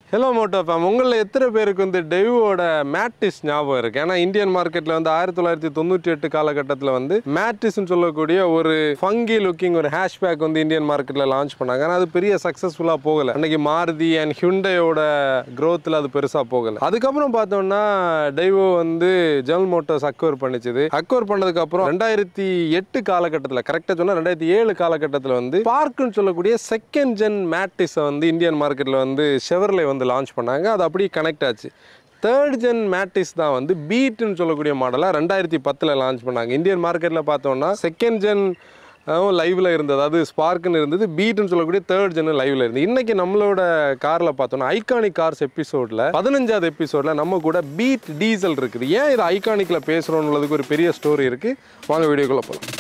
Hello Moto fame உங்களில் எத்தனை பேருக்கு வந்து டெவோட மேட்டிஸ் ஞாபகம் இருக்குது ஏன்னா இந்தியன் மார்க்கெட்டில் வந்து ஆயிரத்தி தொள்ளாயிரத்தி தொண்ணூற்றி எட்டு காலகட்டத்தில் வந்து மேட்டிஸ்னு சொல்லக்கூடிய ஒரு ஃபங்கி லுக்கிங் ஒரு ஹேஷ்பேக் வந்து இந்தியன் மார்க்கெட்டில் லான்ச் பண்ணாங்க ஆனால் அது பெரிய சக்ஸஸ்ஃபுல்லாக போகலை அன்னைக்கு மாருதி அண்ட் ஹியூண்டையோட க்ரோத்தில் அது பெருசாக போகலை அதுக்கப்புறம் பார்த்தோம்னா டெவோ வந்து ஜெனரல் மோட்டர்ஸ் அக்வயர் பண்ணிச்சுது அக்வயர் பண்ணதுக்கப்புறம் ரெண்டாயிரத்தி எட்டு காலகட்டத்தில் கரெக்டாக சொன்னால் ரெண்டாயிரத்தி ஏழு காலகட்டத்தில் வந்து பார்க்குன்னு சொல்லக்கூடிய செகண்ட் ஜென் மேட்டிஸை வந்து இந்தியன் மார்க்கெட்டில் வந்து ஷெவர்லே வந்து லான்ச் பண்ணாங்க அது அப்படியே கனெக்ட் ஆச்சு தேர்ட் ஜென் மேட்டிஸ் தான் வந்து பீட்னு சொல்லக்கூடிய மாடலாக ரெண்டாயிரத்தி பத்தில் லான்ச் பண்ணாங்க இந்தியன் மார்க்கெட்டில் பார்த்தோம்னா செகண்ட் ஜென் லைவ்ல இருந்தது அது ஸ்பார்க்குன்னு இருந்தது பீட்னு சொல்லக்கூடிய தேர்ட் ஜென் லைவ்ல இருந்தது இன்னைக்கு நம்மளோட கார்ல பார்த்தோம்னா ஐகானிக் கார்ஸ் எபிசோட்ல பதினஞ்சாவது எபிசோட்ல நம்ம கூட பீட் டீசல் இருக்குது ஏன் இது ஐகானிக்ல பேசுறோம்னுள்ளதுக்கு ஒரு பெரிய ஸ்டோரி இருக்கு வாங்க வீடியோக்குள்ள போகலாம்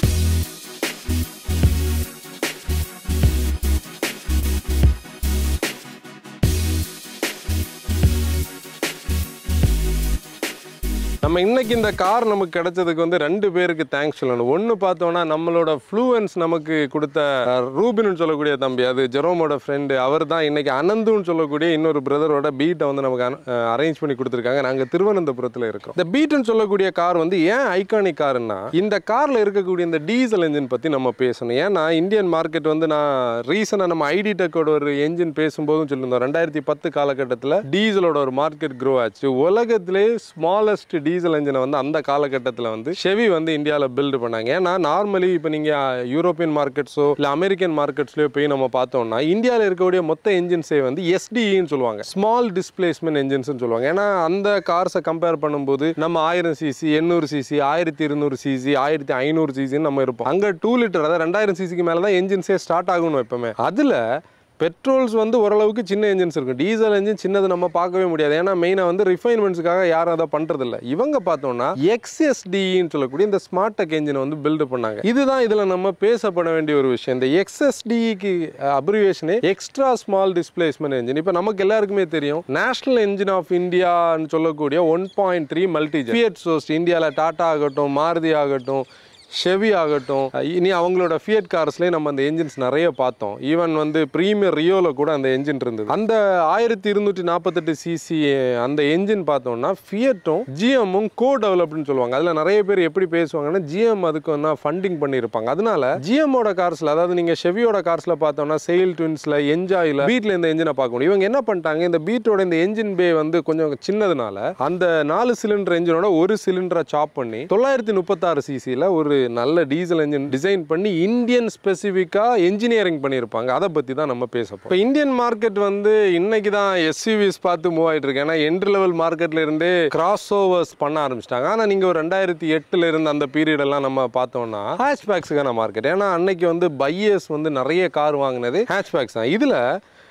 நம்ம இன்னைக்கு இந்த கார் நமக்கு கிடைச்சதுக்கு வந்து ரெண்டு பேருக்கு தேங்க்ஸ் சொல்லணும் ஒன்று பார்த்தோம்னா நம்மளோட ஃப்ளூவன்ஸ் நமக்கு கொடுத்த அஹ், ரூபின்னு சொல்லக்கூடிய தம்பி அது ஜெரோமோட ஃப்ரெண்டு அவர் தான் இன்னைக்கு அனந்துன்னு சொல்லக்கூடிய இன்னொரு பிரதரோட பீட்டை வந்து நமக்கு அரேஞ்ச் பண்ணி கொடுத்துருக்காங்க நாங்கள் திருவனந்தபுரத்தில் இருக்கோம் இந்த பீட்டுன்னு சொல்லக்கூடிய கார் வந்து ஏன் ஐகானிக் காருன்னா இந்த காரில் இருக்கக்கூடிய இந்த டீசல் என்ஜின் பற்றி நம்ம பேசணும் ஏன்னா இந்தியன் மார்க்கெட் வந்து நான் ரீசனாக நம்ம ஐடி டெக்கோட ஒரு என்ஜின் பேசும்போதும் சொல்லியிருந்தோம் ரெண்டாயிரத்தி பத்து காலகட்டத்தில் டீசலோட ஒரு மார்க்கெட் க்ரோ ஆச்சு உலகத்திலே ஸ்மாலஸ்ட் டீசல் என்ஜினை வந்து அந்த காலகட்டத்தில் வந்து ஷெவி வந்து இந்தியாவில் பில்டு பண்ணாங்க ஏன்னா நார்மலி இப்போ நீங்கள் யூரோப்பியன் மார்க்கெட்ஸோ இல்லை அமெரிக்கன் மார்க்கெட்ஸ்லையோ போய் நம்ம பார்த்தோம்னா இந்தியாவில் இருக்கக்கூடிய மொத்த என்ஜின்ஸே வந்து எஸ்டிஇன்னு சொல்லுவாங்க ஸ்மால் டிஸ்பிளேஸ்மெண்ட் என்ஜின்ஸ்னு சொல்லுவாங்க ஏன்னா அந்த கார்ஸை கம்பேர் பண்ணும்போது நம்ம ஆயிரம் சிசி எண்ணூறு சிசி ஆயிரத்தி இருநூறு சிசி ஆயிரத்தி ஐநூறு சிசின்னு நம்ம இருப்போம் அங்கே டூ லிட்டர் அதாவது ரெண்டாயிரம் சிசிக்கு மேலே தான் என்ஜின்ஸே ஸ்டார்ட் ஆகணும் எப்பவுமே அதில் பெட்ரோல்ஸ் வந்து ஓரளவுக்கு சின்ன என்ஜின்ஸ் இருக்கும் டீசல் என்ஜின் சின்னது நம்ம பார்க்கவே முடியாது ஏன்னா மெயினாக வந்து ரிஃபைன்மெண்ட்ஸுக்காக யாரும் அதை பண்ணுறதில்ல இவங்க பார்த்தோம்னா எக்ஸ்எஸ்டின்னு சொல்லக்கூடிய இந்த ஸ்மார்ட் டெக் என்ஜினை வந்து பில்டு பண்ணாங்க இதுதான் இதில் நம்ம பேசப்பட வேண்டிய ஒரு விஷயம் இந்த எக்ஸ்எஸ்டிக்கு அப்ரிவேஷனே எக்ஸ்ட்ரா ஸ்மால் டிஸ்பிளேஸ்மெண்ட் என்ஜின் இப்போ நமக்கு எல்லாருக்குமே தெரியும் நேஷனல் என்ஜின் ஆஃப் இந்தியான்னு சொல்லக்கூடிய one point three multi Fiat சோஸ்ட் இந்தியாவில் டாடா ஆகட்டும் மாருதி ஆகட்டும் ஷெவி ஆகட்டும் இனி அவங்களோட ஃபியட் கார்ஸ்லேயே நம்ம அந்த என்ஜின்ஸ் நிறைய பார்த்தோம் ஈவன் வந்து ப்ரீமியர் ரியோவில் கூட அந்த என்ஜின் இருந்தது அந்த ஆயிரத்தி இருநூற்றி நாற்பத்தெட்டு சிசி அந்த என்ஜின் பார்த்தோம்னா ஃபியட்டும் ஜிஎம்மும் கோ டெவலப்டுன்னு சொல்லுவாங்க அதில் நிறைய பேர் எப்படி பேசுவாங்கன்னா ஜிஎம் அதுக்கு வந்து ஃபண்டிங் பண்ணியிருப்பாங்க அதனால ஜிஎம்மோட கார்ஸில் அதாவது நீங்கள் ஷெவியோட கார்ஸில் பார்த்தோம்னா செயில் ட்வின்ஸில் என்ஜாயில் வீட்டில் இந்த என்ஜினை பார்க்க முடியும் இவங்க என்ன பண்ணிட்டாங்க இந்த பீட்டோட இந்த என்ஜின் பே வந்து கொஞ்சம் சின்னதுனால அந்த நாலு சிலிண்டர் என்ஜினோட ஒரு சிலிண்டரை சாப் பண்ணி தொள்ளாயிரத்தி முப்பத்தாறு சிசியில் ஒரு நல்ல டீசல் என்ஜின் டிசைன் பண்ணி இந்தியன் ஸ்பெசிஃபிக்காக என்ஜினியரிங் பண்ணியிருப்பாங்க அதை பற்றி தான் நம்ம பேச போறோம். இப்போ இந்தியன் மார்க்கெட் வந்து இன்னைக்கு தான் எஸ்யூவிஸ் பார்த்து மூவ் ஆகிட்டு இருக்கு ஏன்னா என்ட்ரி லெவல் மார்க்கெட்ல இருந்தே கிராஸ் ஓவர்ஸ் பண்ண ஆரம்பிச்சிட்டாங்க ஆனால் நீங்கள் ஒரு ரெண்டாயிரத்தி எட்டுல இருந்து அந்த பீரியட் எல்லாம் நம்ம பார்த்தோம்னா ஹேஷ்பேக்ஸுக்கான மார்க்கெட் ஏன்னா அன்னைக்கு வந்து பையர்ஸ் வந்து நிறைய கார் வாங்கினது ஹேஷ்பேக்ஸ் தான் இதில்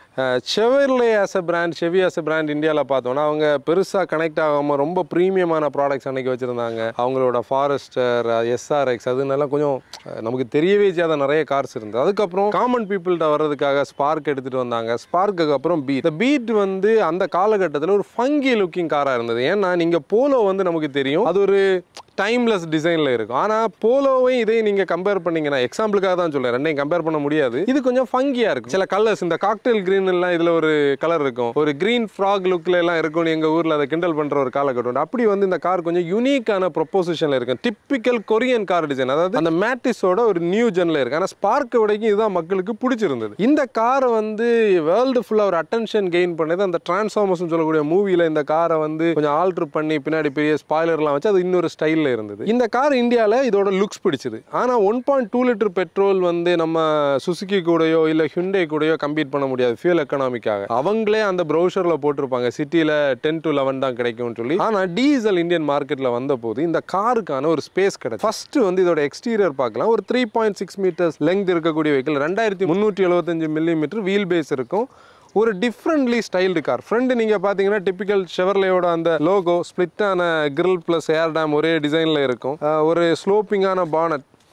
Chevrolet as a brand Chevy as a brand இந்தியாவில் பார்த்தோம்னா அவங்க பெருசாக கனெக்ட் ஆகாமல் ரொம்ப ப்ரீமியமான ப்ராடக்ட்ஸ் அன்னைக்கு வச்சுருந்தாங்க அவங்களோட ஃபாரஸ்டர் எஸ்ஆர்எக்ஸ் அதுன்னெல்லாம் கொஞ்சம் அஹ், நமக்கு தெரியவே செய்யாத நிறைய கார்ஸ் இருந்தது அதுக்கப்புறம் காமன் பீப்புள்கிட்ட வர்றதுக்காக ஸ்பார்க் எடுத்துகிட்டு வந்தாங்க ஸ்பார்க்குக்கு அப்புறம் பீட் இந்த பீட் வந்து அந்த காலகட்டத்தில் ஒரு ஃபங்கி லுக்கிங் காராக இருந்தது ஏன்னா நீங்கள் போலோ வந்து நமக்கு தெரியும் அது ஒரு டைம்லெஸ் டிசைனில் இருக்கும் ஆனால் போலோவையும் இதையும் நீங்கள் கம்பேர் பண்ணீங்கன்னா எக்ஸாம்பிளுக்காக தான் சொல்றேன் ரெண்டையும் கம்பேர் பண்ண முடியாது இது கொஞ்சம் ஃபங்கியாக இருக்கும் சில கலர்ஸ் இந்த காக்டெயில் கிரீன் எல்லாம் இதில் ஒரு கலர் இருக்கும் ஒரு கிரீன் ஃப்ராக் லுக்கில் எல்லாம் இருக்கும்னு எங்கள் ஊரில் அதை கிண்டல் பண்ணுற ஒரு காலகட்டம் உண்டு. அப்படி வந்து இந்த கார் கொஞ்சம் யூனிக்கான ப்ரொப்போசிஷனில் இருக்கும் டிப்பிக்கல் கொரியன் கார் டிசைன் அதாவது அந்த மேட்டிஸோட ஒரு நியூ ஜென்ல இருக்கு ஆனால் ஸ்பார்க் விடைக்கும் இதுதான் மக்களுக்கு பிடிச்சிருந்தது இந்த காரை வந்து வேர்ல்டு ஃபுல்லாக ஒரு அட்டென்ஷன் கெயின் பண்ணது அந்த டிரான்ஸ்ஃபார்மர்ஸ் சொல்லக்கூடிய மூவியில் இந்த காரை வந்து கொஞ்சம் ஆல்ட்ரு பண்ணி பின்னாடி பெரிய ஸ்பாய்லர்லாம் வச்சு அது இன்னொரு ஸ்டைலில் இருந்தது இந்த கார் இந்தியாவில் இதோட லுக்ஸ் பிடிச்சது ஆனால் one point two litre petrol வந்து நம்ம சுசுகி கூடயோ இல்லை ஹுண்டே கூடயோ கம்பீட் பண்ண முடியாது ஃபியூல் எக்கனாமிக்காக அவங்களே அந்த ப்ரௌசரில் போட்டிருப்பாங்க சிட்டியில் டென் டு லெவன் தான் கிடைக்கும்னு சொல்லி ஆனால் டீசல் இந்தியன் மார்க்கெட்டில் வந்தபோது இந்த காருக்கான ஒரு ஸ்பேஸ் கிடைச்சு ஃபர்ஸ்ட் வந்து இதோட எக்ஸ்டீரியர் பார்க்கலாம் ஒரு three point six metres length இருக்கக்கூடிய வெஹிக்கிள் ரெண்டாயிரத்தி முந்நூற்றி எழுபத்தஞ்சு மில்லிமீட்டர் வீல் பேஸ் இருக்கும் ஒரு டிஃப்ரெண்ட்லி ஸ்டைல்டு கார் ஃப்ரண்ட் நீங்கள் பார்த்தீங்கன்னா டிப்பிக்கல் ஷெவர்லேயோட அந்த லோகோ ஸ்பிளிட்டான கிரில் ப்ளஸ் ஏர் டேம் ஒரே டிசைனில் இருக்கும் அஹ் ஒரு ஸ்லோப்பிங்கான பானட்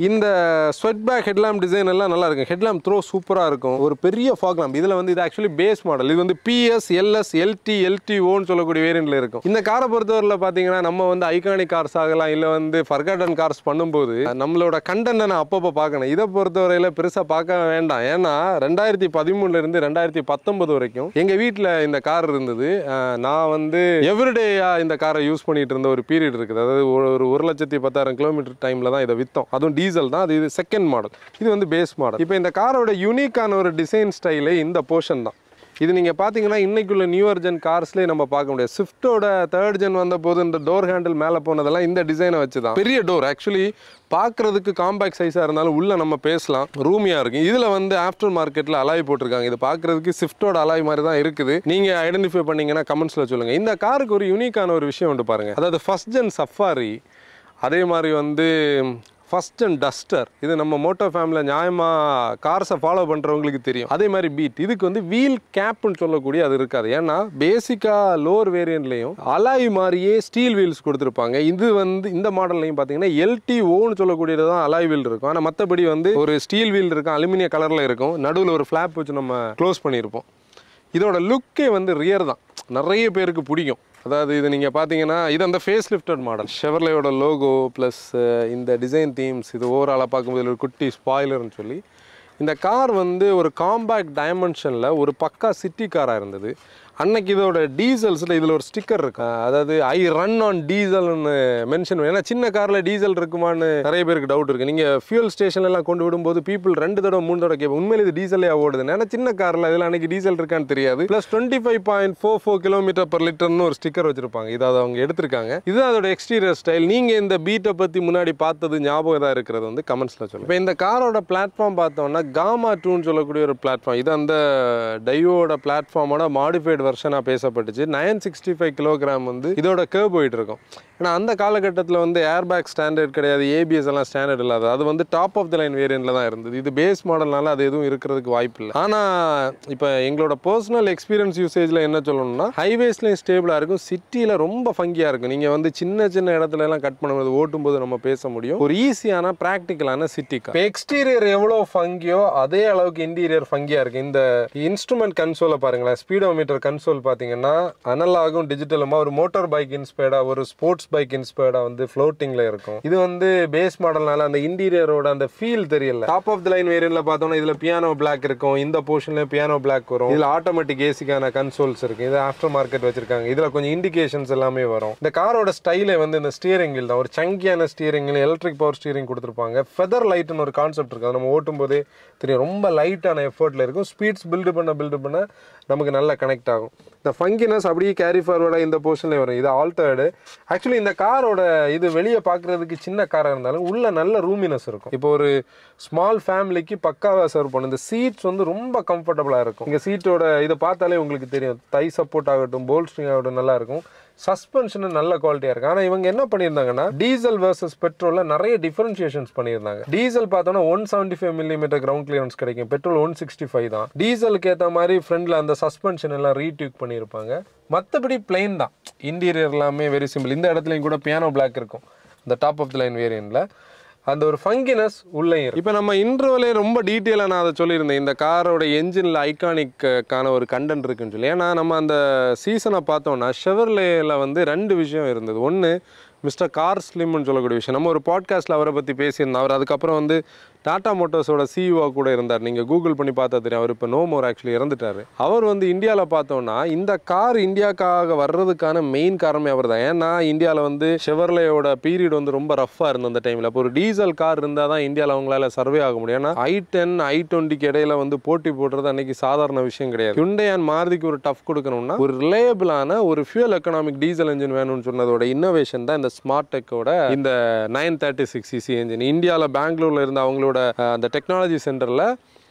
இந்த ஸ்வெட் பேக் ஹெட்லாம்ப் டிசைன் எல்லாம் நல்லா இருக்கும் ஹெட்லாம்ப் த்ரோ சூப்பராக இருக்கும் ஒரு பெரிய ஃபாக் lamp இதில் வந்து இது ஆக்சுவலி பேஸ் மாடல் இது வந்து பிஎஸ் எல்எஸ் எல்டி எல்டி ஓன்னு சொல்லக்கூடிய வேரியண்ட்ல இருக்கும் இந்த காரை பொறுத்தவரையில் பார்த்தீங்கன்னா நம்ம வந்து ஐகானிக் கார்ஸ் ஆகலாம் இல்லை வந்து ஃபர்காட்டன் கார்ஸ் பண்ணும்போது நம்மளோட கண்டென்ட்டை நான் அப்பப்போ பார்க்கணும் இதை பொறுத்தவரையில் பெருசாக பார்க்க வேண்டாம் ஏன்னா ரெண்டாயிரத்தி பதிமூணுல இருந்து ரெண்டாயிரத்தி பத்தொன்பது வரைக்கும் எங்கள் வீட்டில் இந்த கார் இருந்தது அஹ் நான் வந்து எவ்ரிடேயாக இந்த காரை யூஸ் பண்ணிட்டு இருந்த ஒரு பீரியட் இருக்குது அதாவது ஒரு ஒரு ஒரு லட்சத்தி பத்தாயிரம் கிலோமீட்டர் டைமில் தான் இதை விற்றோம் அதுவும் டீசல் தான் அது இது செகண்ட் மாடல் இது வந்து பேஸ் மாடல் இப்போ இந்த காரோட யூனிக்கான ஒரு டிசைன் ஸ்டைலே இந்த போர்ஷன் தான் இது நீங்கள் பார்த்தீங்கன்னா இன்னைக்குள்ள நியூ ஜென் கார்ஸ்லேயே நம்ம பார்க்க முடியாது ஸ்விஃப்ட்டோட தேர்ட் ஜென் வந்த போது இந்த டோர் ஹேண்டில் மேலே போனதெல்லாம் இந்த டிசைனை வச்சு தான் பெரிய டோர் ஆக்சுவலி பார்க்குறதுக்கு காம்பேக்ட் சைஸாக இருந்தாலும் உள்ளே நம்ம பேசலாம் ரூமியாக இருக்கும் இதில் வந்து ஆஃப்டர் மார்க்கெட்டில் அலாய் போட்டிருக்காங்க இது பார்க்குறதுக்கு ஸ்விஃப்ட்டோட அலாய் மாதிரி தான் இருக்குது நீங்கள் ஐடென்டிஃபை பண்ணீங்கன்னா கமெண்ட்ஸில் சொல்லுங்கள் இந்த காருக்கு ஒரு யூனிக்கான ஒரு விஷயம் உண்டு பாருங்கள் அதாவது ஃபஸ்ட் ஜென் சஃபாரி அதே மாதிரி வந்து ஃபஸ்ட் அண்ட் டஸ்டர் இது நம்ம மோட்டோ ஃபேமிலியில் நியாயமாக கார்ஸை ஃபாலோ பண்ணுறவங்களுக்கு தெரியும் அதே மாதிரி பீட் இதுக்கு வந்து வீல் கேப்னு சொல்லக்கூடிய அது இருக்காது ஏன்னா பேசிக்காக லோவர் வேரியண்ட்லேயும் அலாய் மாதிரியே ஸ்டீல் வீல்ஸ் கொடுத்துருப்பாங்க இது வந்து இந்த மாடல்லையும் பார்த்தீங்கன்னா எல்டி ஓன்னு சொல்லக்கூடியது தான் அலாய் வீல் இருக்கும் ஆனால் மற்றபடி வந்து ஒரு ஸ்டீல் வீல் இருக்கும் அலுமினிய கலரில் இருக்கும் நடுவில் ஒரு ஃப்ளாப் வச்சு நம்ம க்ளோஸ் பண்ணியிருப்போம் இதோட லுக்கே வந்து ரியர் தான் நிறைய பேருக்கு பிடிக்கும் அதாவது இது நீங்கள் பார்த்தீங்கன்னா இது அந்த ஃபேஸ் லிஃப்டட் மாடல் ஷெவர்லேயோட லோகோ ப்ளஸ் இந்த டிசைன் தீம்ஸ் இது ஓவராலாக பார்க்கும்போது ஒரு குட்டி ஸ்பாய்லர்னு சொல்லி இந்த கார் வந்து ஒரு காம்பேக்ட் டைமென்ஷனில் ஒரு பக்கா சிட்டி காராக இருந்தது அன்னைக்கு இதோட டீசல்ஸில் இதில் ஒரு ஸ்டிக்கர் இருக்கு அதாவது ஐ ரன் ஆன் டீசல்னு மென்ஷன் ஏன்னா சின்ன காரில் டீசல் இருக்குமான்னு நிறைய பேருக்கு டவுட் இருக்குது நீங்கள் ஃபியூல் ஸ்டேஷன்லாம் கொண்டு விடும்போது பீப்புள் ரெண்டு தடவை மூணு தடவை கேட்போம் உண்மையில இது டீசலே ஓடுது ஏன்னா சின்ன காரில் இதில் அன்னைக்கு டீசல் இருக்கான்னு தெரியாது plus twenty five point four four kilometre per லிட்டர்னு ஒரு ஸ்டிக்கர் வச்சிருப்பாங்க இது அதை அவங்க எடுத்திருக்காங்க இது அதோட எக்ஸ்டீரியர் ஸ்டைல் நீங்கள் இந்த பீட்டை பற்றி முன்னாடி பார்த்தது ஞாபகம் தான் இருக்கிறது வந்து கமெண்ட்ஸில் சொல்லுங்கள் இப்போ இந்த காரோட பிளாட்ஃபார்ம் பார்த்தோம்னா காமா டூன்னு சொல்லக்கூடிய ஒரு பிளாட்ஃபார்ம் இது அந்த டையோட பிளாட்ஃபார்மோட மாடிஃபைடு வெர்ஷனாக பேசப்பட்டுச்சு நைன் சிக்ஸ்டி ஃபைவ் கிலோகிராம் வந்து இதோட கேர்வ் போயிட்டு இருக்கும் ஏன்னா அந்த காலகட்டத்தில் வந்து ஏர்பேக் ஸ்டாண்டர்ட் கிடையாது ஏபிஎஸ் எல்லாம் ஸ்டாண்டர்ட் இல்லாத அது வந்து டாப் ஆஃப் த லைன் வேரியண்ட்டில் தான் இருந்தது இது பேஸ் மாடல்னால அது எதுவும் இருக்கிறதுக்கு வாய்ப்பு இல்லை ஆனால் இப்போ எங்களோட பர்சனல் எக்ஸ்பீரியன்ஸ் யூசேஜில் என்ன சொல்லணும்னா ஹைவேஸ்லையும் ஸ்டேபிளாக இருக்கும் சிட்டியில் ரொம்ப ஃபங்கியாக இருக்கும் நீங்கள் வந்து சின்ன சின்ன இடத்துல எல்லாம் கட் பண்ணும்போது ஓட்டும்போது நம்ம பேச முடியும் ஒரு ஈஸியான ப்ராக்டிக்கலான சிட்டி கார் எக்ஸ்டீரியர் எவ்வளோ ஃபங்கியோ அதே அளவுக்கு இன்டீரியர் ஃபங்கியாக இருக்கு இந்த இன்ஸ்ட்ருமெண்ட் கன்சோலை பாருங்களேன் ஸ்பீடோமீட்டர் கன்சோல் பார்த்தீங்கன்னா அனலாகும் டிஜிட்டலுமா ஒரு மோட்டார் பைக் இன்ஸ்பயர்டாக ஒரு ஸ்போர்ட்ஸ் பைக் இன்ஸ்பயர்டாக வந்து ஃப்ளோட்டிங்கில் இருக்கும் இது வந்து பேஸ் மாடல்னால அந்த இன்டீரியரோட அந்த ஃபீல் தெரியல டாப் ஆஃப் த லைன் வேரியன்ட்ல பார்த்தோம்னா இதுல பியானோ பிளாக் இருக்கும் இந்த போர்ஷன்ல பியானோ பிளாக் வரும் இதுல ஆட்டோமேட்டிக் ஏசிக்கான கன்சோல்ஸ் இருக்கு இது ஆஃப்டர் மார்க்கெட் வச்சிருக்காங்க இதுல கொஞ்சம் இண்டிகேஷன்ஸ் எல்லாமே வரும் இந்த காரோட ஸ்டைலே வந்து இந்த ஸ்டியரிங் வீல் தான் ஒரு சங்கியான ஸ்டியரிங் எலக்ட்ரிக் பவர் ஸ்டியரிங் கொடுத்துருப்பாங்க ஃபெதர் லைட்னு ஒரு கான்செப்ட் இருக்கு அது நம்ம ஓட்டும் போதே தெரியும் ரொம்ப லைட்டான எஃபர்ட்ல இருக்கும் ஸ்பீட்ஸ் பில்டு பண்ண பில்டு பண்ண நமக்கு நல்லா கனெக்ட் ஆகும் இந்த ஃபங்கினஸ் அப்படியே கேரி ஃபார்வர்டாக இந்த போர்ஷன்ல வரும் இது ஆல்டர்டு ஆக்சுவலி இந்த காரோட இது வெளியே பார்க்குறதுக்கு சின்ன காராக இருந்தாலும் உள்ள நல்ல ரூமினஸ் இருக்கும் இப்போ ஒரு ஸ்மால் ஃபேமிலிக்கு பக்காவாக சர்வ் பண்ணும் இந்த சீட்ஸ் வந்து ரொம்ப கம்ஃபர்டபுளாக இருக்கும் இங்கே சீட்டோட இதை பார்த்தாலே உங்களுக்கு தெரியும் தை சப்போர்ட் ஆகட்டும் போல்ஸ்ட்ரிங் ஆகட்டும் நல்லா இருக்கும் சஸ்பென்ஷன் நல்ல குவாலிட்டியாக இருக்கு ஆனால் இவங்க என்ன பண்ணியிருந்தாங்கன்னா டீசல் வர்சஸ் பெட்ரோலில் நிறைய டிஃபரன்ஷியேஷன்ஸ் பண்ணியிருந்தாங்க டீசல் பார்த்தோன்னா one seventy five millimetre ground clearance கிடைக்கும் பெட்ரோல் ஒன் சிக்ஸ்டி ஃபைவ் தான் டீசலுக்கு ஏற்ற மாதிரி ஃப்ரண்டில் அந்த சஸ்பென்ஷன் எல்லாம் ரீட்யூக் பண்ணியிருப்பாங்க மற்றபடி பிளெயின் தான் இன்டீரியர் எல்லாமே வெரி சிம்பிள் இந்த இடத்துலையும் கூட பியானோ பிளாக் இருக்கும் இந்த டாப் ஆஃப் த லைன் வேரியண்ட்ல அந்த ஒரு ஃபங்கினஸ் உள்ளே இப்போ நம்ம இன்ட்ரோலே ரொம்ப டீட்டெயிலாக நான் அதை சொல்லியிருந்தேன் இந்த காரோட என்ஜினில் ஐகானிக்கான ஒரு கண்டென்ட் இருக்குன்னு சொல்லி ஏன்னா நம்ம அந்த சீசனை பார்த்தோம்னா ஷெவர்லேயில் வந்து ரெண்டு விஷயம் இருந்தது ஒன்று மிஸ்டர் கார் ஸ்லிம்னு சொல்லக்கூடிய விஷயம் நம்ம ஒரு பாட்காஸ்ட்டில் அவரை பற்றி பேசியிருந்தோம் அவர் அதுக்கப்புறம் வந்து டாடா மோட்டர்ஸோட சிஇஓ கூட இருந்தார் நீங்கள் கூகுள் பண்ணி பார்த்தா தெரியும் அவர் இப்போ நோ மோர் ஆக்சுவலி இறந்துட்டார் அவர் வந்து இந்தியாவில் பார்த்தோம்னா இந்த கார் இந்தியாக்காக வர்றதுக்கான மெயின் காரணமே அவர் தான் ஏன்னா இந்தியாவில் வந்து ஷெவர்லேயோட பீரியட் வந்து ரொம்ப ரஃப்பாக இருந்தது அந்த டைமில் அப்போ ஒரு டீசல் கார் இருந்தால் தான் இந்தியாவில் அவங்களால சர்வே ஆக முடியும் ஏன்னா ஐ டென் ஐ டுவெண்ட்டிக்கு இடையில வந்து போட்டி போடுறது அன்னைக்கு சாதாரண விஷயம் கிடையாது ஹுண்டே அண்ட் மாருதிக்கு ஒரு டஃப் கொடுக்கணும்னா ஒரு ரிலேபிளான ஒரு ஃபியூல் எக்கனாமிக் டீசல் என்ஜின் வேணும்னு சொன்னதோட இன்னோவேஷன் தான் இந்த ஸ்மார்ட் டெக்கோட இந்த nine thirty six CC engine இந்தியாவில் பெங்களூர்ல இருந்த அவங்களோட அஹ், அந்த டெக்னாலஜி சென்டரில்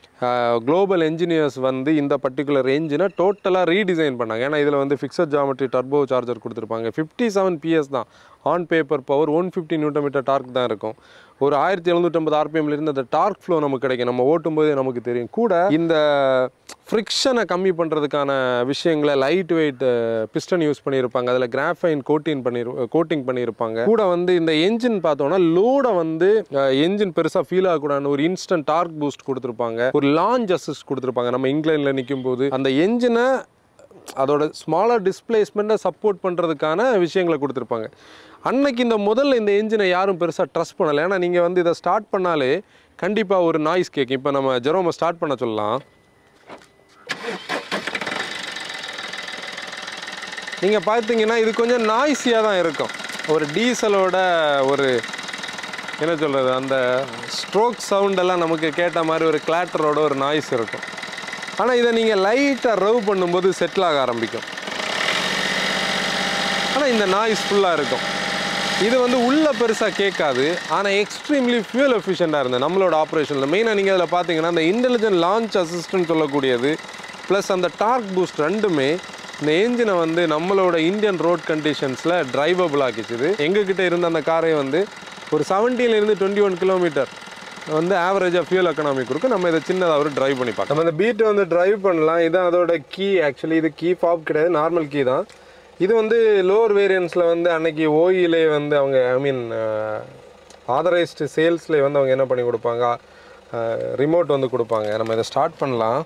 குளோபல் என்ஜினியர்ஸ் வந்து இந்த பர்டிகுலர் என்ஜினை டோட்டலாக ரீடிசைன் பண்ணாங்க ஏன்னா இதில் வந்து ஃபிக்ஸட் ஜாமெட்ரி டர்போ சார்ஜர் கொடுத்துருப்பாங்க ஃபிஃப்டி செவன் பிஎஸ் தான் on paper power one fifty newton metre torque தான் இருக்கும் ஒரு ஆயிரத்தி எழுநூற்றம்பது ஆர்பிஎம்ல இருந்து அந்த டார்க் ஃப்ளோ நமக்கு கிடைக்கும் நம்ம ஓட்டும் போதே நமக்கு தெரியும் கூட இந்த ஃப்ரிக்ஷனை கம்மி பண்ணுறதுக்கான விஷயங்களை லைட் வெயிட் பிஸ்டன் யூஸ் பண்ணியிருப்பாங்க அதில் கிராஃபைன் கோட்டிங் பண்ணி கோட்டிங் பண்ணியிருப்பாங்க கூட வந்து இந்த என்ஜின் பார்த்தோம்னா லோடை வந்து என்ஜின் பெருசாக ஃபீல் ஆகக்கூடாதுன்னு ஒரு இன்ஸ்டன்ட் டார்க் பூஸ்ட் கொடுத்துருப்பாங்க ஒரு லான்ச் அசிஸ்ட் கொடுத்துருப்பாங்க நம்ம இங்கிலாண்டில் நிற்கும் போது அந்த என்ஜினை அதோட ஸ்மாலர் டிஸ்பிளேஸ்மெண்ட்டை சப்போர்ட் பண்ணுறதுக்கான விஷயங்களை கொடுத்துருப்பாங்க அன்னைக்கு இந்த முதல்ல இந்த என்ஜினை யாரும் பெருசாக ட்ரஸ்ட் பண்ணலை ஏன்னா நீங்கள் வந்து இதை ஸ்டார்ட் பண்ணாலே கண்டிப்பாக ஒரு நாய்ஸ் கேட்கும் இப்போ நம்ம ஜெரோமை ஸ்டார்ட் பண்ண சொல்லலாம் நீங்கள் பார்த்தீங்கன்னா இது கொஞ்சம் நாய்ஸியாக தான் இருக்கும் ஒரு டீசலோட ஒரு என்ன சொல்கிறது அந்த ஸ்ட்ரோக் சவுண்டெல்லாம் நமக்கு கேட்ட மாதிரி ஒரு கிளாட்டரோட ஒரு நாய்ஸ் இருக்கும் ஆனால் இதை நீங்கள் லைட்டாக ரவ் பண்ணும்போது செட்டில் ஆக ஆரம்பிக்கும் ஆனால் இந்த நாய்ஸ் ஃபுல்லாக இருக்கும் இது வந்து உள்ளே பெருசாக கேட்காது ஆனால் எக்ஸ்ட்ரீம்லி ஃபியூல் எஃபிஷியண்ட்டாக இருந்தது நம்மளோட ஆப்ரேஷனில் மெயினாக நீங்கள் அதில் பார்த்தீங்கன்னா அந்த இன்டெலிஜென்ட் லான்ச் அசிஸ்டன்ட் சொல்லக்கூடியது ப்ளஸ் அந்த டார்க் பூஸ்ட் ரெண்டுமே இந்த என்ஜினை வந்து நம்மளோட இந்தியன் ரோட் கண்டிஷன்ஸில் டிரைவபிள் ஆக்கிச்சுது எங்ககிட்ட இருந்த அந்த காரை வந்து ஒரு 17 ல இருந்து டுவெண்ட்டி ஒன் கிலோமீட்டர் வந்து ஆவரேஜாக ஃபியூல் எக்கனாமி கொடுக்கும் நம்ம இதை சின்னதாக ஒரு டிரைவ் பண்ணி பார்க்கலாம் நம்ம இந்த பீட்டை வந்து டிரைவ் பண்ணலாம் இதான் அதோட கீ ஆக்சுவலி இது கீ ஃபாப் கிடையாது நார்மல் கீ தான் இது வந்து லோவர் வேரியன்ஸில் வந்து அன்னைக்கு ஓயிலே வந்து அவங்க ஐ மீன் ஆதரைஸ்டு சேல்ஸ்லேயே வந்து அவங்க என்ன பண்ணி கொடுப்பாங்க ரிமோட் வந்து கொடுப்பாங்க நம்ம இதை ஸ்டார்ட் பண்ணலாம்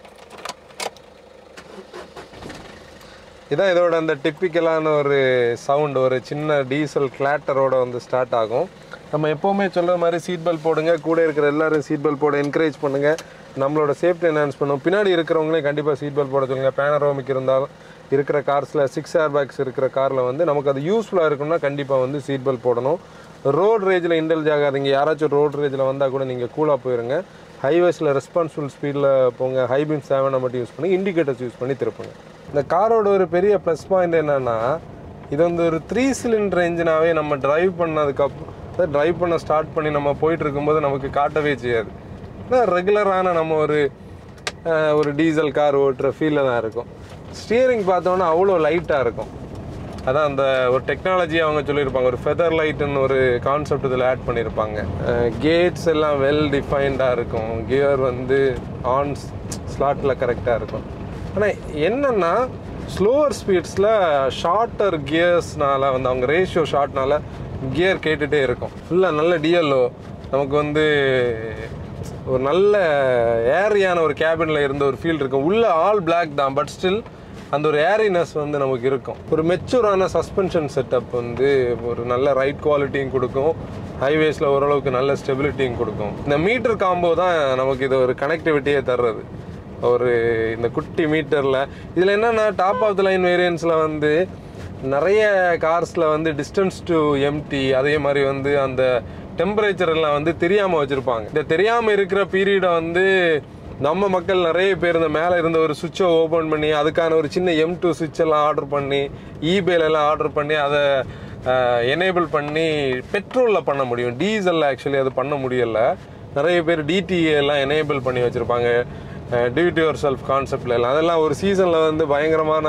இதான் இதோட அந்த டிப்பிக்கலான ஒரு சவுண்ட் ஒரு சின்ன டீசல் கிளாட்டரோட வந்து ஸ்டார்ட் ஆகும் நம்ம எப்போவுமே சொல்கிற மாதிரி சீட் பெல்ட் போடுங்க கூட இருக்கிற எல்லாரும் சீட் பெல்ட் போட என்கரேஜ் பண்ணுங்க நம்மளோட சேஃப்டி என்ஹான்ஸ் பண்ணும் பின்னாடி இருக்கிறவங்களே கண்டிப்பாக சீட் பெல்ட் போட சொல்லுங்க பேனரோமிக் இருந்தாலும் இருக்கிற கார்ஸில் சிக்ஸ் ஏர் பேக்ஸ் இருக்கிற காரில் வந்து நமக்கு அது யூஸ்ஃபுல்லாக இருக்கும்னா கண்டிப்பாக வந்து சீட் பெல்ட் போடணும் ரோட் ரேஜில் இன்டெலிஜ் ஆகாதீங்க யாராச்சும் ரோட் ரேஜில் வந்தால் கூட நீங்கள் கூலாக போயிருங்க ஹைவேஸில் ரெஸ்பான்சிபிள் ஸ்பீடில் போங்க ஹை பீம் செவனை மட்டும் யூஸ் பண்ணி இண்டிகேட்டர்ஸ் யூஸ் பண்ணி திருப்புங்க இந்த காரோட ஒரு பெரிய ப்ளஸ் பாயிண்ட் என்னன்னா இது வந்து ஒரு த்ரீ சிலிண்டர் என்ஜினாவே நம்ம டிரைவ் பண்ணதுக்கப்புறம் டிரைவ் பண்ண ஸ்டார்ட் பண்ணி நம்ம போயிட்டு இருக்கும்போது நமக்கு காட்டவே செய்யாது ரெகுலரான நம்ம ஒரு அஹ், ஒரு டீசல் கார் ஓட்டுற ஃபீலில் தான் இருக்கும் ஸ்டியரிங் பார்த்தோன்னா அவ்வளோ லைட்டாக இருக்கும் அதான் அந்த ஒரு டெக்னாலஜி அவங்க சொல்லியிருப்பாங்க ஒரு ஃபெதர் லைட்னு ஒரு கான்செப்ட் இதில் ஆட் பண்ணியிருப்பாங்க கேட்ஸ் எல்லாம் வெல் டிஃபைன்டாக இருக்கும் கியர் வந்து ஆன் ஸ்லாட்டில் கரெக்டாக இருக்கும் ஆனால் என்னன்னா ஸ்லோவர் ஸ்பீட்ஸில் ஷார்ட்டர் கியர்ஸ்னால வந்து அவங்க ரேஷியோ ஷார்ட்னால கியர் கேட்டுகிட்டே இருக்கும் ஃபுல்லாக நல்ல டிஎல்ஓ நமக்கு வந்து ஒரு நல்ல ஏரியான ஒரு கேபினில் இருந்த ஒரு ஃபீல் இருக்கும் உள்ள ஆல் Black தான் பட் ஸ்டில் அந்த ஒரு ஏரினஸ் வந்து நமக்கு இருக்கும் ஒரு மெச்சூரான சஸ்பென்ஷன் செட்டப் வந்து ஒரு நல்ல ரைட் குவாலிட்டியும் கொடுக்கும் ஹைவேஸில் ஓரளவுக்கு நல்ல ஸ்டெபிலிட்டியும் கொடுக்கும் இந்த மீட்டர் காம்போ தான் நமக்கு இது ஒரு கனெக்டிவிட்டியே தர்றது ஒரு இந்த குட்டி மீட்டரில் இதில் என்னென்னா டாப் ஆஃப் த லைன் வேரியன்ஸில் வந்து நிறைய கார்ஸில் வந்து டிஸ்டன்ஸ் டு எம்டி அதே மாதிரி வந்து அந்த டெம்பரேச்சர் எல்லாம் வந்து தெரியாமல் வச்சுருப்பாங்க இந்த தெரியாமல் இருக்கிற பீரியடை வந்து நம்ம மக்கள் நிறைய பேர் இந்த மேலே இருந்த ஒரு சுவிட்சை ஓப்பன் பண்ணி அதுக்கான ஒரு சின்ன எம் டூ சுவிட்ச் எல்லாம் ஆர்டர் பண்ணி இபேல எல்லாம் ஆர்டர் பண்ணி அதை எனேபிள் பண்ணி பெட்ரோலில் பண்ண முடியும் டீசலில் ஆக்சுவலி அது பண்ண முடியல நிறைய பேர் டிடிஏ எல்லாம் எனேபிள் பண்ணி வச்சுருப்பாங்க டியூட்டி யுவர் செல்ஃப் கான்செப்ட்ல எல்லாம் அதெல்லாம் ஒரு சீசனில் வந்து பயங்கரமான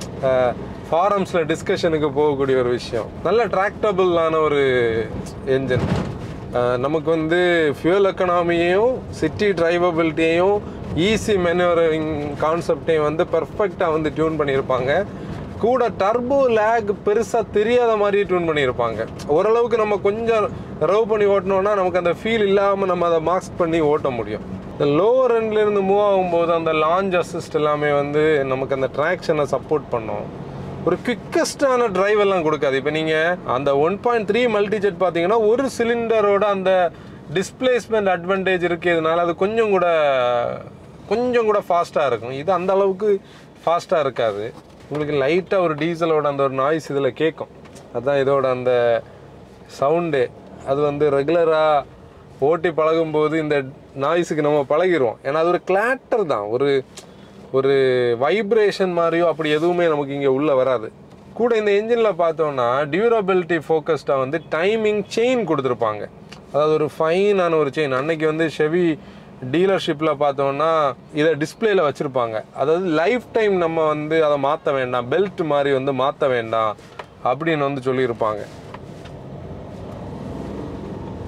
ஃபாரம்ஸில் டிஸ்கஷனுக்கு போகக்கூடிய ஒரு விஷயம் நல்ல ட்ராக்டபிளான ஒரு என்ஜின் நமக்கு வந்து ஃபியூல் எக்கனாமியையும் சிட்டி டிரைவபிலிட்டியையும் ஈஸி மெனுவரிங் கான்செப்டையும் வந்து பெர்ஃபெக்டாக வந்து டியூன் பண்ணியிருப்பாங்க கூட டர்போ லேக் பெருசாக தெரியாத மாதிரி டியூன் பண்ணியிருப்பாங்க ஓரளவுக்கு நம்ம கொஞ்சம் ரவ் பண்ணி ஓட்டினோம்னா நமக்கு அந்த ஃபீல் இல்லாமல் நம்ம அதை மாஸ்க் பண்ணி ஓட்ட முடியும் இந்த லோவர் இருந்து மூவ் ஆகும்போது அந்த லான்ச் அசிஸ்ட் எல்லாமே வந்து நமக்கு அந்த ட்ராக்ஷனை சப்போர்ட் பண்ணும் ஒரு குவிக்கஸ்டான டிரைவ் எல்லாம் கொடுக்காது இப்போ நீங்கள் அந்த ஒன் பாயிண்ட் த்ரீ மல்டிஜெட் பார்த்தீங்கன்னா ஒரு சிலிண்டரோட அந்த டிஸ்பிளேஸ்மெண்ட் அட்வான்டேஜ் இருக்கிறதுனால அது கொஞ்சம் கூட கொஞ்சம் கூட ஃபாஸ்ட்டாக இருக்கும் இது அந்த அளவுக்கு ஃபாஸ்ட்டாக இருக்காது உங்களுக்கு லைட்டாக ஒரு டீசலோட அந்த ஒரு நாய்ஸ் இதில் கேட்கும் அதுதான் இதோட அந்த சவுண்டு அது வந்து ரெகுலராக ஓட்டி பழகும்போது இந்த நாய்ஸுக்கு நம்ம பழகிடுவோம் ஏன்னா அது ஒரு கிளாட்டர் தான் ஒரு ஒரு வைப்ரேஷன் மாதிரியோ அப்படி எதுவுமே நமக்கு இங்கே உள்ளே வராது கூட இந்த என்ஜினில் பார்த்தோம்னா டியூரபிலிட்டி ஃபோக்கஸ்டாக வந்து டைமிங் செயின் கொடுத்துருப்பாங்க அதாவது ஒரு ஃபைனான ஒரு செயின் அன்னைக்கு வந்து ஷெவி டீலர்ஷிப்பில் பார்த்தோம்னா இதை டிஸ்பிளேல வச்சுருப்பாங்க அதாவது லைஃப் டைம் நம்ம வந்து அதை மாற்ற வேண்டாம் பெல்ட் மாதிரி வந்து மாற்ற வேண்டாம் அப்படின்னு வந்து சொல்லியிருப்பாங்க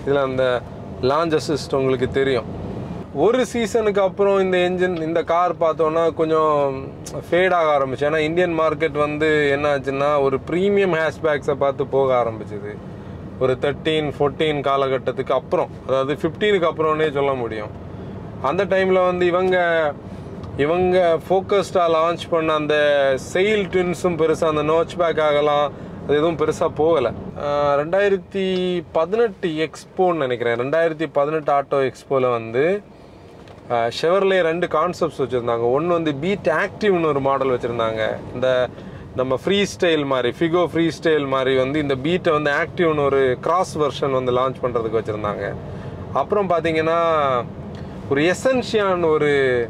இதில் அந்த லான்ச் அசிஸ்ட் உங்களுக்கு தெரியும் ஒரு சீசனுக்கு அப்புறம் இந்த என்ஜின் இந்த கார் பார்த்தோன்னா கொஞ்சம் ஃபேட் ஆக ஆரம்பிச்சு ஏன்னா இந்தியன் மார்க்கெட் வந்து என்ன ஆச்சுன்னா ஒரு ப்ரீமியம் ஹேஷ்பேக்ஸை பார்த்து போக ஆரம்பிச்சுது ஒரு தேர்ட்டீன் ஃபோர்டீன் காலகட்டத்துக்கு அப்புறம் அதாவது ஃபிஃப்டீனுக்கு அப்புறம்னே சொல்ல முடியும் அந்த டைமில் வந்து இவங்க இவங்க ஃபோக்கஸ்டாக லான்ச் பண்ண அந்த செயில் ட்வின்ஸும் பெருசாக அந்த நோச் பேக் ஆகலாம் அது எதுவும் பெருசாக போகலை ரெண்டாயிரத்தி பதினெட்டு எக்ஸ்போன்னு நினைக்கிறேன் ரெண்டாயிரத்தி பதினெட்டு ஆட்டோ எக்ஸ்போவில் வந்து ஷெவர்லே ரெண்டு கான்செப்ட்ஸ் வச்சுருந்தாங்க ஒன்று வந்து பீட் ஆக்டிவ்னு ஒரு மாடல் வச்சுருந்தாங்க இந்த நம்ம ஃப்ரீ ஸ்டைல் மாதிரி ஃபிகோ ஃப்ரீ ஸ்டைல் மாதிரி வந்து இந்த பீட்டை வந்து ஆக்டிவ்னு ஒரு கிராஸ் வெர்ஷன் வந்து லான்ச் பண்ணுறதுக்கு வச்சுருந்தாங்க அப்புறம் பார்த்தீங்கன்னா ஒரு எசென்ஷியான் ஒரு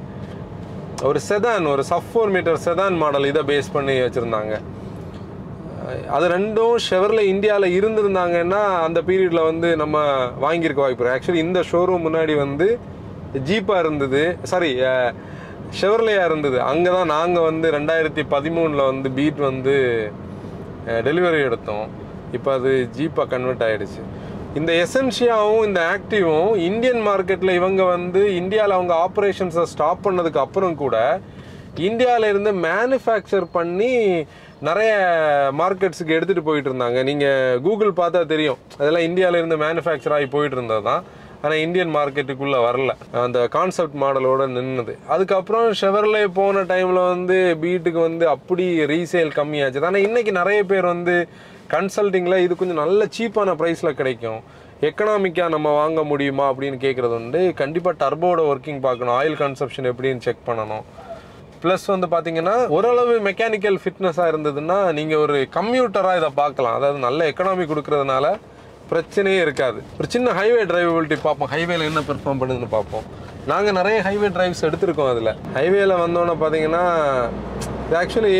ஒரு செதான் ஒரு sub four metre sedan model இதை பேஸ் பண்ணி வச்சுருந்தாங்க அது ரெண்டும் ஷெவரில் இந்தியாவில் இருந்திருந்தாங்கன்னா அந்த பீரியடில் வந்து நம்ம வாங்கியிருக்க வாய்ப்பு ஆக்சுவலி இந்த ஷோரூம் முன்னாடி வந்து ஜீப்பாக இருந்தது சாரி ஷெவர்லையாக இருந்தது அங்கே தான் நாங்கள் வந்து ரெண்டாயிரத்தி பதிமூணில் வந்து பீட் வந்து டெலிவரி எடுத்தோம் இப்போ அது ஜீப்பாக கன்வெர்ட் ஆகிடுச்சு இந்த எசென்ஷியாவும் இந்த ஆக்டிவும் இந்தியன் மார்க்கெட்டில் இவங்க வந்து இந்தியாவில் அவங்க ஆப்ரேஷன்ஸை ஸ்டாப் பண்ணதுக்கு அப்புறம் கூட இந்தியாவில் இருந்து மேனுஃபேக்சர் பண்ணி நிறைய மார்க்கெட்ஸுக்கு எடுத்துகிட்டு போயிட்டு இருந்தாங்க நீங்கள் கூகுள் பார்த்தா தெரியும் அதெல்லாம் இந்தியாவில் இருந்து மேனுஃபேக்சர் ஆகி போயிட்டு இருந்தது தான் ஆனால் இந்தியன் மார்க்கெட்டுக்குள்ளே வரல அந்த கான்செப்ட் மாடலோட நின்னுது அதுக்கப்புறம் ஷெவர்லே போன டைமில் வந்து பீட்டுக்கு வந்து அப்படி ரீசேல் கம்மியாச்சு ஆனால் இன்னைக்கு நிறைய பேர் வந்து கன்சல்டிங்கில் இது கொஞ்சம் நல்ல சீப்பான ப்ரைஸில் கிடைக்கும் எக்கனாமிக்காக நம்ம வாங்க முடியுமா அப்படின்னு கேட்குறது வந்து கண்டிப்பாக டர்போட ஒர்க்கிங் பார்க்கணும் ஆயில் கன்சப்ஷன் எப்படின்னு செக் பண்ணணும் ப்ளஸ் வந்து பார்த்தீங்கன்னா ஓரளவு மெக்கானிக்கல் ஃபிட்னஸாக இருந்ததுன்னா நீங்கள் ஒரு கம்ப்யூட்டராக இதை பார்க்கலாம் அதாவது நல்ல எக்கனாமி கொடுக்கறதுனால பிரச்சனையே இருக்காது ஒரு சின்ன ஹைவே டிரைவபிலிட்டி பார்ப்போம் ஹைவேல என்ன பெர்ஃபார்ம் பண்ணுதுன்னு பார்ப்போம் நாங்கள் நிறைய ஹைவே டிரைவ்ஸ் எடுத்திருக்கோம் அதில் ஹைவேல வந்தோன்னே பார்த்தீங்கன்னா இது ஆக்சுவலி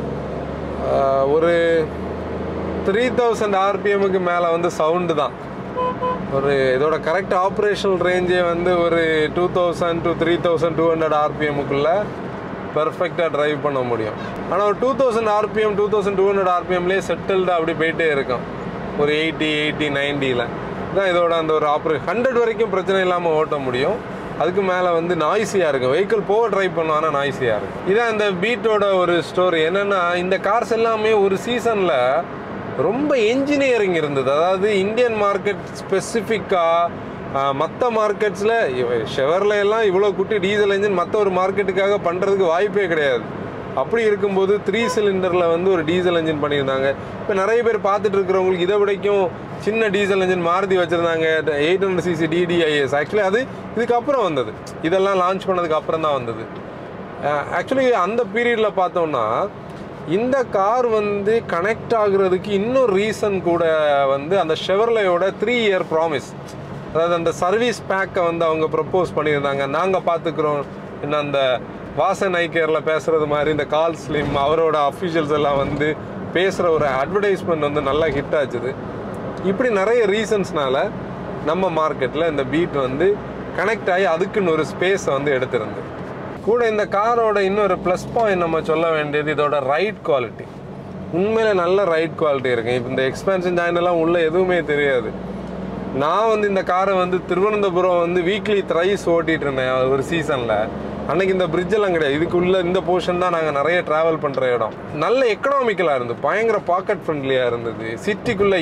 ஒரு த்ரீ தௌசண்ட் ஆர்பிஎம்முக்கு மேலே வந்து சவுண்டு தான் ஒரு இதோட கரெக்ட் ஆப்ரேஷனல் ரேஞ்சே வந்து ஒரு two thousand to three thousand two hundred ஆர்பிஎம்முக்குள்ளே பெர்ஃபெக்டாக டிரைவ் பண்ண முடியும் ஆனால் ஒரு two thousand RPM two thousand two hundred ஆர்பிஎம்லேயே செட்டில்டு அப்படி போயிட்டே இருக்கும் ஒரு எயிட்டி எயிட்டி நைன்ட்டியில் தான் இதோட அந்த ஒரு ஆப்ரே ஹண்ட்ரட் வரைக்கும் பிரச்சனை இல்லாமல் ஓட்ட முடியும் அதுக்கு மேலே வந்து நாய்ஸியாக இருக்கும் வெஹிக்கிள் போக ட்ரை பண்ணும் ஆனால் நாய்ஸியாக இருக்கும் இதான் இந்த பீட்டோட ஒரு ஸ்டோரி என்னென்னா இந்த கார்ஸ் எல்லாமே ஒரு சீசனில் ரொம்ப என்ஜினியரிங் இருந்தது அதாவது இந்தியன் மார்க்கெட் ஸ்பெசிஃபிக்காக மற்ற மார்க்கெட்ஸில் ஷெவரில் எல்லாம் இவ்வளோ குட்டி டீசல் என்ஜின் மற்ற ஒரு மார்க்கெட்டுக்காக பண்ணுறதுக்கு வாய்ப்பே கிடையாது அப்படி இருக்கும்போது த்ரீ சிலிண்டரில் வந்து ஒரு டீசல் என்ஜின் பண்ணியிருந்தாங்க இப்போ நிறைய பேர் பார்த்துட்டு இருக்கிறவங்களுக்கு இதை விடைக்கும் சின்ன டீசல் என்ஜின் மாருதி வச்சுருந்தாங்க eight hundred CC DDiS actually அது இதுக்கப்புறம் வந்தது இதெல்லாம் லான்ச் பண்ணதுக்கு அப்புறம் தான் வந்தது ஆக்சுவலி அந்த பீரியடில் பார்த்தோம்னா இந்த கார் வந்து கனெக்ட் ஆகுறதுக்கு இன்னொரு ரீசன் கூட வந்து அந்த ஷெவர்லையோட த்ரீ இயர் ப்ராமிஸ் அதாவது அந்த சர்வீஸ் பேக்கை வந்து அவங்க ப்ரப்போஸ் பண்ணியிருந்தாங்க நாங்கள் பார்த்துக்குறோம் இன்னும் அந்த வாசன் ஐக்கேரில் பேசுகிறது மாதிரி இந்த கால் ஸ்லிம் அவரோட அஃபிஷியல்ஸ் எல்லாம் வந்து பேசுகிற ஒரு அட்வர்டைஸ்மெண்ட் வந்து நல்லா ஹிட் ஆச்சுது இப்படி நிறைய ரீசன்ஸ்னால நம்ம மார்க்கெட்டில் இந்த பீட் வந்து கனெக்ட் ஆகி அதுக்குன்னு ஒரு ஸ்பேஸை வந்து எடுத்திருந்து கூட இந்த காரோட இன்னொரு ப்ளஸ் பாயிண்ட் நம்ம சொல்ல வேண்டியது இதோட ரைட் குவாலிட்டி உண்மையில நல்ல ரைட் குவாலிட்டி இருக்கு இப்போ இந்த எக்ஸ்பென்ஷன் ஜாயின் எல்லாம் உள்ள எதுவுமே தெரியாது நான் வந்து இந்த காரை வந்து திருவனந்தபுரம் வந்து வீக்லி த்ரைஸ் ஓட்டிட்டு இருந்தேன் ஒரு சீசனில் அன்னைக்கு இந்த bridge எல்லாம் கிடையாது இதுக்குள்ள இந்த போர்ஷன் தான் நாங்கள் நிறைய ட்ராவல் பண்ணுற இடம் நல்ல எக்கனாமிக்கலாக இருந்தது பயங்கர பாக்கெட் ஃப்ரெண்ட்லியாக இருந்தது சிட்டிக்குள்ளே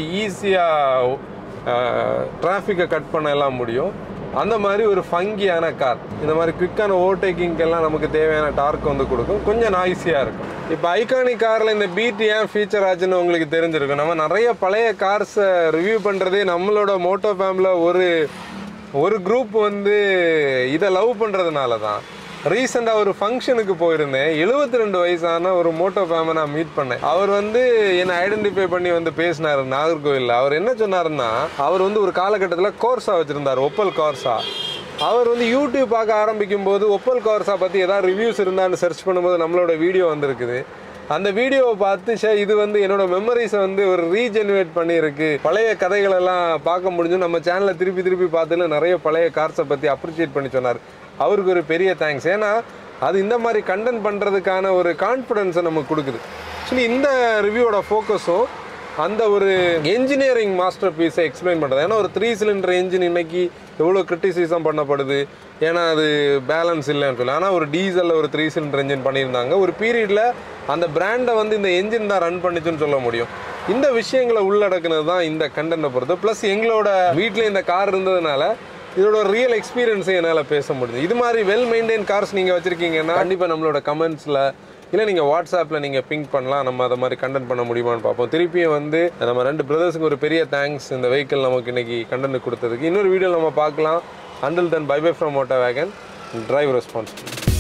ஈஸியாக டிராஃபிக்கை கட் பண்ண எல்லாம் முடியும் அந்த மாதிரி ஒரு ஃபங்கியான கார் இந்த மாதிரி குவிக்கான ஓவர்டேக்கிங்கெல்லாம் நமக்கு தேவையான டார்க் வந்து கொடுக்கும் கொஞ்சம் நாய்ஸியாக இருக்கும் இப்போ ஐகானிக் காரில் இந்த பீட் ஏன் ஃபீச்சர் ஆச்சுன்னு உங்களுக்கு தெரிஞ்சிருக்கும் நம்ம நிறைய பழைய கார்ஸை ரிவ்யூ பண்ணுறதே நம்மளோட மோட்டோ ஃபேமில் ஒரு ஒரு குரூப் வந்து இதை லவ் பண்ணுறதுனால தான் ரீசெண்டாக ஒரு ஃபங்க்ஷனுக்கு போயிருந்தேன் 72 ரெண்டு வயசான ஒரு மோட்டோ ஃபேமை நான் மீட் பண்ணேன் அவர் வந்து என்னை ஐடென்டிஃபை பண்ணி வந்து பேசினார் நாகர்கோவிலில் அவர் என்ன சொன்னாருன்னா அவர் வந்து ஒரு காலகட்டத்தில் கோர்ஸா வச்சுருந்தார் ஒப்பல் கோர்ஸா அவர் வந்து யூடியூப் பார்க்க ஆரம்பிக்கும் போது ஒப்பல் கோர்ஸா பற்றி ஏதாவது ரிவ்யூஸ் இருந்தான்னு சர்ச் பண்ணும்போது நம்மளோட வீடியோ வந்திருக்குது அந்த வீடியோவை பார்த்து சே இது வந்து என்னோட மெமரிஸை வந்து ஒரு ரீஜெனுவேட் பண்ணியிருக்கு பழைய கதைகள் எல்லாம் பார்க்க முடிஞ்சு நம்ம சேனலை திருப்பி திருப்பி பார்த்துல நிறைய பழைய கார்ஸை பற்றி அப்ரிஷியேட் பண்ணி சொன்னார் அவருக்கு ஒரு பெரிய தேங்க்ஸ் ஏன்னா அது இந்த மாதிரி கண்டென்ட் பண்ணுறதுக்கான ஒரு கான்ஃபிடென்ஸை நமக்கு கொடுக்குது ஆக்சுவலி இந்த ரிவ்யூவோட ஃபோக்கஸும் அந்த ஒரு என்ஜினியரிங் மாஸ்டர் பீஸை எக்ஸ்பிளைன் பண்ணுறது ஏன்னா ஒரு த்ரீ சிலிண்டர் என்ஜின் இன்னைக்கு எவ்வளோ கிரிட்டிசிசம் பண்ணப்படுது ஏன்னா அது பேலன்ஸ் இல்லைன்னு சொல்லி ஆனால் ஒரு டீசலில் ஒரு த்ரீ சிலிண்டர் என்ஜின் பண்ணியிருந்தாங்க ஒரு பீரியடில் அந்த பிராண்டை வந்து இந்த என்ஜின் தான் ரன் பண்ணுச்சுன்னு சொல்ல முடியும் இந்த விஷயங்களை உள்ளடக்குனது தான் இந்த கண்டென்ட்டை பொறுத்து ப்ளஸ் எங்களோட வீட்டில் இந்த கார் இருந்ததுனால இதோட ரியல் எக்ஸ்பீரியன்ஸை என்னால் பேச முடியுது இது மாதிரி வெல் மெயின்டைன் கார்ஸ் நீங்கள் வச்சுருக்கீங்கன்னா கண்டிப்பாக நம்மளோட கமெண்ட்ஸில் இல்லை நீங்கள் வாட்ஸ்அப்பில் நீங்கள் பிங்க் பண்ணலாம் நம்ம அதை மாதிரி கண்டென்ட் பண்ண முடியுமான்னு பார்ப்போம் திருப்பியும் வந்து நம்ம ரெண்டு பிரதர்ஸுக்கு ஒரு பெரிய தேங்க்ஸ் இந்த வெஹிக்கிள் நமக்கு இன்னைக்கு கண்டென்ட் கொடுத்ததுக்கு இன்னொரு வீடியோ நம்ம பார்க்கலாம் until then bye bye from Moto Wagon drive responsibility